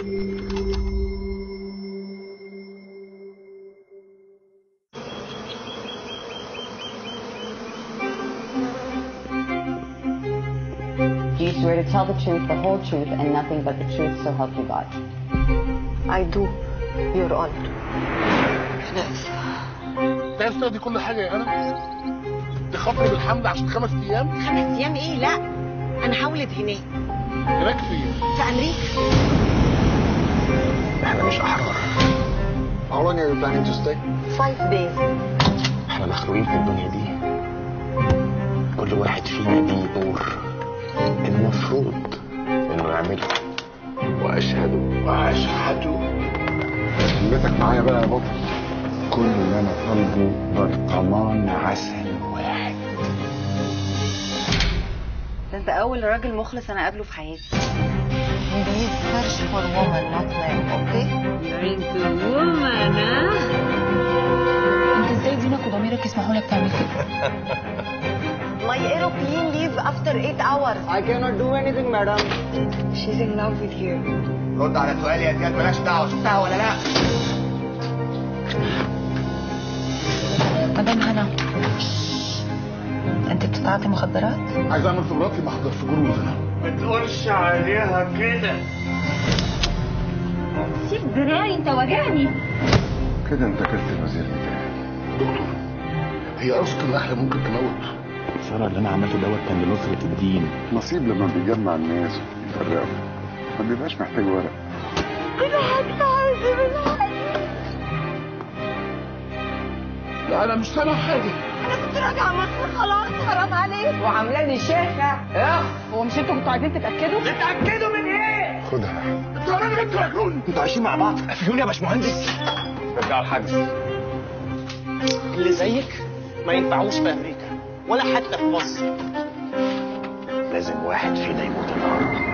Do you swear to tell the truth, the whole truth, and nothing but the truth, so help you God? I do your honor انا اسفه انت عايز تاخدي كل حاجه يا انا تخاطري بالحمل عشان خمس ايام خمس ايام ايه لا انا هولد هناك هناك فين في امريكا احنا مش احرار How long are you planning to stay? five days احنا مخلوقين في الدنيا دي كل واحد فينا ليه دور المفروض انه يعمله واشهد واشهد كلمتك معايا بقى يا بطل كل اللي انا طالبه برطمان عسل واحد ده انت اول راجل مخلص انا قابله في حياتي Please search for woman not man okay انت ازاي دينك وضميرك يسمحوا لك تعمل كده My aeroplane leaves after eight hours I cannot do anything madam She's in love with you رد على سؤالي يا زياد مالكش دعوه شفتها ولا لا مدام هنا انت بتتعاطي مخدرات عايز اعمل في مراتي محضر في جروز انا سيب دراعي انت واجعني كده انت كلت الوزير بتاعي دكتور هي قرصة النحلة ممكن تموت سارة اللي انا عملته دوت كان لنصرة الدين نصيب لما بيجمع الناس ويفرقهم ما بيبقاش محتاج ورق لا انا مش سامع حاجة كنت راجعة مصر خلاص حرام عليك وعاملاني شيخة هو مش انتوا كنتوا عايزين تتأكدوا؟ خدها انتوا راجل انتوا مجنون انتوا عايشين مع بعض قفلوني يا باشمهندس رجعوا الحجز اللي زيك ما ينفعوش في امريكا ولا حتى في مصر لازم واحد فينا يموت النهارده